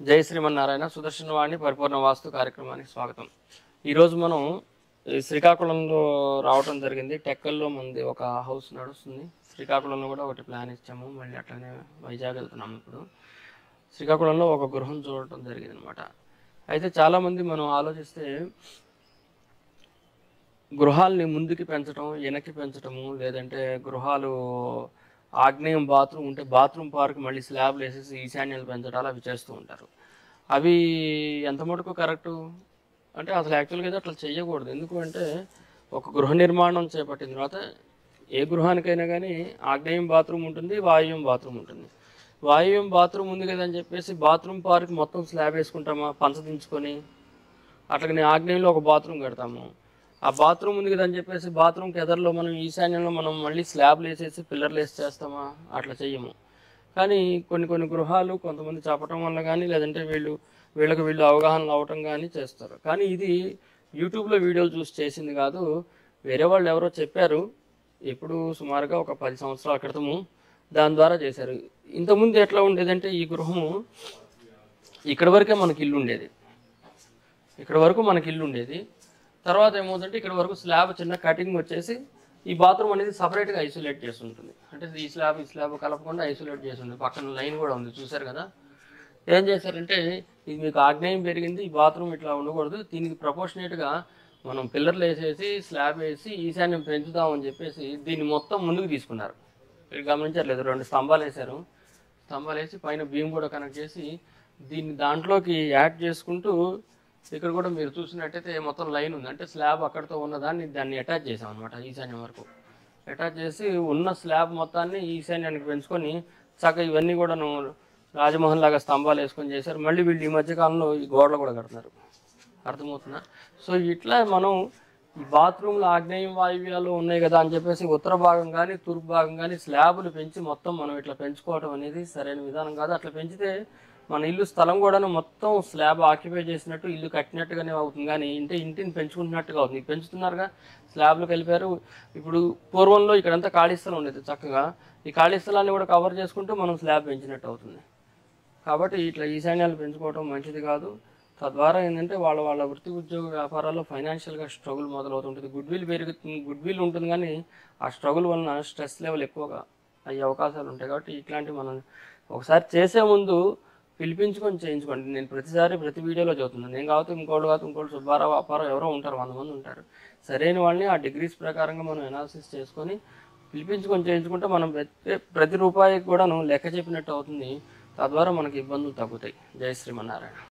జై శ్రీమన్నారాయణ సుదర్శన వాణి పరిపూర్ణ వాస్తు కార్యక్రమానికి స్వాగతం ఈరోజు మనం ఈ శ్రీకాకుళంలో రావటం జరిగింది టెక్కల్లో మనది ఒక హౌస్ నడుస్తుంది శ్రీకాకుళంలో కూడా ఒకటి ప్లాన్ ఇచ్చాము మళ్ళీ అట్లనే వైజాగ్ వెళ్తున్నాము ఇప్పుడు శ్రీకాకుళంలో ఒక గృహం చూడటం జరిగింది అనమాట అయితే చాలామంది మనం ఆలోచిస్తే గృహాల్ని ముందుకి పెంచడం వెనక్కి పెంచడము లేదంటే గృహాలు ఆగ్నేయం బాత్రూమ్ ఉంటే బాత్రూమ్ పార్క్ మళ్ళీ స్లాబ్లు వేసేసి ఈశాన్యాలు పెంచడాలు అవి చేస్తూ ఉంటారు అవి ఎంత మటుకు కరెక్టు అంటే అసలు యాక్చువల్గా అయితే అట్లా చేయకూడదు ఎందుకు అంటే ఒక గృహ నిర్మాణం చేపట్టిన తర్వాత ఏ గృహానికైనా కానీ ఆగ్నేయం బాత్రూమ్ ఉంటుంది వాయువ్యం బాత్రూమ్ ఉంటుంది వాయువ్యం బాత్రూమ్ ఉంది కదా అని చెప్పేసి బాత్రూమ్ పార్క్ మొత్తం స్లాబ్ వేసుకుంటామా పంచదించుకొని అట్లాగనే ఆగ్నేయంలో ఒక బాత్రూమ్ కడతాము ఆ బాత్రూమ్ ఉంది కదా అని చెప్పేసి బాత్రూమ్కి ఎదర్లో మనం ఈశాన్యంలో మనం మళ్ళీ స్లాబ్లు వేసేసి పిల్లర్లు వేసి చేస్తామా అట్లా చెయ్యము కానీ కొన్ని కొన్ని గృహాలు కొంతమంది చెప్పటం వల్ల కానీ లేదంటే వీళ్ళు వీళ్ళకి వీళ్ళు అవగాహన అవటం కానీ చేస్తారు కానీ ఇది యూట్యూబ్లో వీడియోలు చూసి చేసింది కాదు వేరే వాళ్ళు ఎవరో చెప్పారు ఇప్పుడు సుమారుగా ఒక పది సంవత్సరాల క్రితము దాని ద్వారా చేశారు ఇంతకుముందు ఎట్లా ఉండేదంటే ఈ గృహము ఇక్కడ వరకే మనకి ఇల్లు ఉండేది ఇక్కడ వరకు మనకి ఇల్లు ఉండేది తర్వాత ఏమవుతుందంటే ఇక్కడ వరకు స్లాబ్ చిన్న కటింగ్ వచ్చేసి ఈ బాత్రూమ్ అనేది సపరేట్గా ఐసోలేట్ చేసి ఉంటుంది అంటే ఈ స్లాబ్ ఈ స్లాబ్ కలపకుండా ఐసోలేట్ చేసి ఉంటుంది పక్కన లైన్ కూడా ఉంది చూసారు కదా ఏం చేశారంటే ఇది మీకు ఆగ్నేయం పెరిగింది ఈ బాత్రూమ్ ఇట్లా ఉండకూడదు దీనికి ప్రపోర్షనేట్గా మనం పిల్లర్లు వేసేసి స్లాబ్ వేసి ఈశాన్యం పెంచుదామని చెప్పేసి దీన్ని మొత్తం ముందుకు తీసుకున్నారు మీరు గమనించట్లేదు రెండు స్తంభాలు వేశారు స్తంభాలు వేసి పైన బీమ్ కూడా కనెక్ట్ చేసి దీన్ని దాంట్లోకి యాడ్ చేసుకుంటూ ఇక్కడ కూడా మీరు చూసినట్టయితే మొత్తం లైన్ ఉంది అంటే స్లాబ్ అక్కడితో ఉన్నదాన్ని దాన్ని అటాచ్ చేసాం అనమాట ఈశాన్యం వరకు అటాచ్ చేసి ఉన్న స్లాబ్ మొత్తాన్ని ఈశాన్యానికి పెంచుకొని చక్కగా ఇవన్నీ కూడాను రాజమోహన్ లాగా స్తంభాలు వేసుకొని చేశారు మళ్ళీ వీళ్ళు ఈ మధ్య కాలంలో ఈ గోడలు కూడా కడుతున్నారు అర్థమవుతుందా సో ఇట్లా మనం ఈ బాత్రూమ్లో ఆగ్నేయం వాయువ్యాలు ఉన్నాయి కదా అని చెప్పేసి ఉత్తర భాగం కానీ తూర్పు భాగం కానీ స్లాబులు పెంచి మొత్తం మనం ఇట్లా పెంచుకోవడం అనేది సరైన విధానం కాదు అట్లా పెంచితే మన ఇల్లు స్థలం కూడాను మొత్తం స్లాబ్ ఆక్యుపై చేసినట్టు ఇల్లు కట్టినట్టుగానే అవుతుంది కానీ ఇంటి ఇంటిని పెంచుకుంటున్నట్టుగా అవుతుంది ఇది పెంచుతున్నారుగా స్లాబ్లు కలిపారు ఇప్పుడు పూర్వంలో ఇక్కడంతా ఖాళీ స్థలం ఉండేది చక్కగా ఈ ఖాళీ స్థలాన్ని కూడా కవర్ చేసుకుంటూ మనం స్లాబ్ పెంచినట్టు అవుతుంది కాబట్టి ఇట్లా ఈశాన్యాలు పెంచుకోవడం మంచిది కాదు తద్వారా ఏంటంటే వాళ్ళ వాళ్ళ వృత్తి ఉద్యోగ వ్యాపారాల్లో ఫైనాన్షియల్గా స్ట్రగుల్ మొదలవుతుంటుంది గుడ్ విల్ పెరుగుతుంది గుడ్ విల్ ఉంటుంది కానీ ఆ స్ట్రగుల్ వలన స్ట్రెస్ లెవెల్ ఎక్కువగా అయ్యే అవకాశాలు ఉంటాయి కాబట్టి ఇట్లాంటివి మనం ఒకసారి చేసే ముందు పిలిపించుకొని చేయించుకోండి నేను ప్రతిసారి ప్రతి వీడియోలో చదువుతున్నాను నేను కావచ్చు ఇంకోటి కావచ్చు ఇంకోటి సుబ్బారావు అప్పారావు ఎవరో ఉంటారు వంద మంది ఉంటారు సరైన వాళ్ళని ఆ డిగ్రీస్ ప్రకారంగా మనం అనాలిసిస్ చేసుకొని పిలిపించుకొని చేయించుకుంటే మనం ప్రతి ప్రతి రూపాయికి కూడాను లెక్క చెప్పినట్టు అవుతుంది తద్వారా మనకి ఇబ్బందులు తగ్గుతాయి జై శ్రీమన్నారాయణ